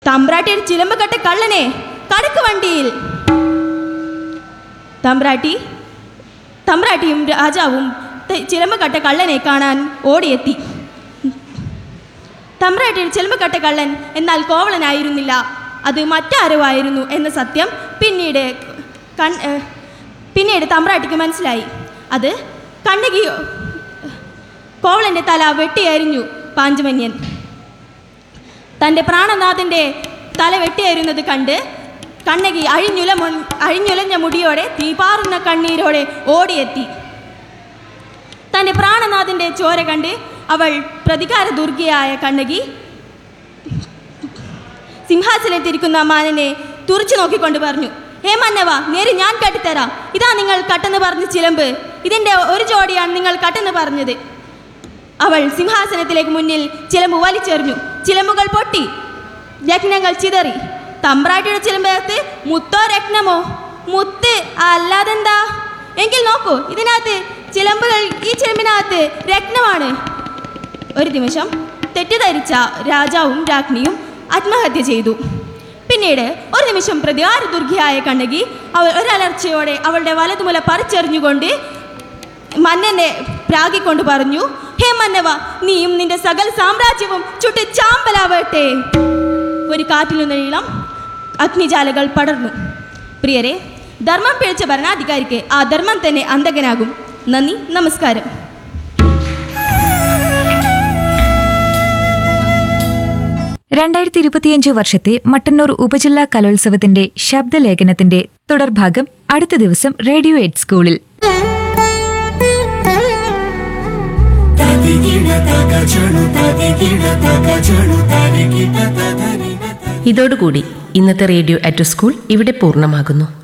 തമ്പ്രാട്ടിയുടെ ചിലമ്പ് കെട്ട കള്ളനെ കടക്ക് വണ്ടിയിൽ തമ്പ്രാട്ടി തമ്പ്രാട്ടിയും രാജാവും ത- ചിലമ്പ് കെട്ട കള്ളനെ കാണാൻ ഓടിയെത്തി തമ്പ്രാട്ടിയുടെ ചിലമ്പ് കെട്ട കള്ളൻ എന്നാൽ കോവളനായിരുന്നില്ല അത് മറ്റാരോ ആയിരുന്നു എന്ന സത്യം പിന്നീട് കൺ ഏഹ്, പിന്നീട് തമ്പ്രാട്ടിക്ക് മനസ്സിലായി അത് കണ്ണകി കോവളൻ്റെ തല വെട്ടിയരിഞ്ഞു പാഞ്ചമന്യൻ തൻ്റെ പ്രാണനാഥൻ്റെ തല വെട്ടിയരുന്നത് കണ്ട് കണ്ണകി അഴിഞ്ഞുല മൊ- അഴിഞ്ഞുലഞ്ഞ മുടിയോടെ തീപാറുന്ന കണ്ണീരോടെ ഓടിയെത്തി തൻ്റെ പ്രാണനാഥൻ്റെ ചോര കണ്ട് അവൾ പ്രതികാര ദുർഗയായ കണ്ണകി സിംഹാസനത്തിരിക്കുന്ന മാനനെ തുറച്ചു നോക്കിക്കൊണ്ട് പറഞ്ഞു ഹേ മന്നവ നേരെ ഞാൻ കട്ടിത്തരാം ഇതാ നിങ്ങൾ കട്ടെന്ന് പറഞ്ഞ ചിലമ്പ് ഇതിൻ്റെ ഒരു ജോഡിയാണ് നിങ്ങൾ കട്ടെന്ന് പറഞ്ഞത് അവൾ സിംഹാസനത്തിലേക്ക് മുന്നിൽ ചിലമ്പ് വലിച്ചെറിഞ്ഞു ചിലമ്പുകൾ പൊട്ടി രത്നങ്ങൾ ചിതറി തമ്പ്രാട്ടിയുടെ ചിലമ്പകത്ത് മുത്തോ രത്നമോ മുത്ത് അല്ലാതെന്താ എങ്കിൽ നോക്കൂ ഇതിനകത്ത് ചിലമ്പുകൾ ഈ ചിലമ്പിനകത്ത് രത്നമാണ് ഒരു നിമിഷം തെറ്റിദ്ധരിച്ച രാജാവും രാജ്ഞിയും ആത്മഹത്യ ചെയ്തു പിന്നീട് ഒരു നിമിഷം പ്രതികാര ദുർഗിയായ കണ്ണകി അവൾ ഒരലർച്ചയോടെ അവളുടെ വലതുമുല പറിച്ചെറിഞ്ഞുകൊണ്ട് മന്നനെ പ്രാഗിക്കൊണ്ട് പറഞ്ഞു ഹേ മന്നവ നീയും നിന്റെ സകല സാമ്രാജ്യവും ചുട്ടി ചാമ്പലാവട്ടെ ഒരു കാറ്റിൽ നീളം അഗ്നിജാലകൾ പടർന്നു പ്രിയരെ ധർമ്മം പിഴച്ച ഭരണാധികാരിക്ക് ആ ധർമ്മം തന്നെ അന്തകനാകും നന്ദി നമസ്കാരം രണ്ടായിരത്തി ഇരുപത്തിയഞ്ച് വർഷത്തെ മട്ടന്നൂർ ഉപജില്ലാ കലോത്സവത്തിന്റെ ശബ്ദലേഖനത്തിന്റെ തുടർഭാഗം അടുത്ത ദിവസം റേഡിയോ എയ്ഡ് സ്കൂളിൽ ഇതോടുകൂടി ഇന്നത്തെ റേഡിയോ അറ്റ് സ്കൂൾ ഇവിടെ പൂർണ്ണമാകുന്നു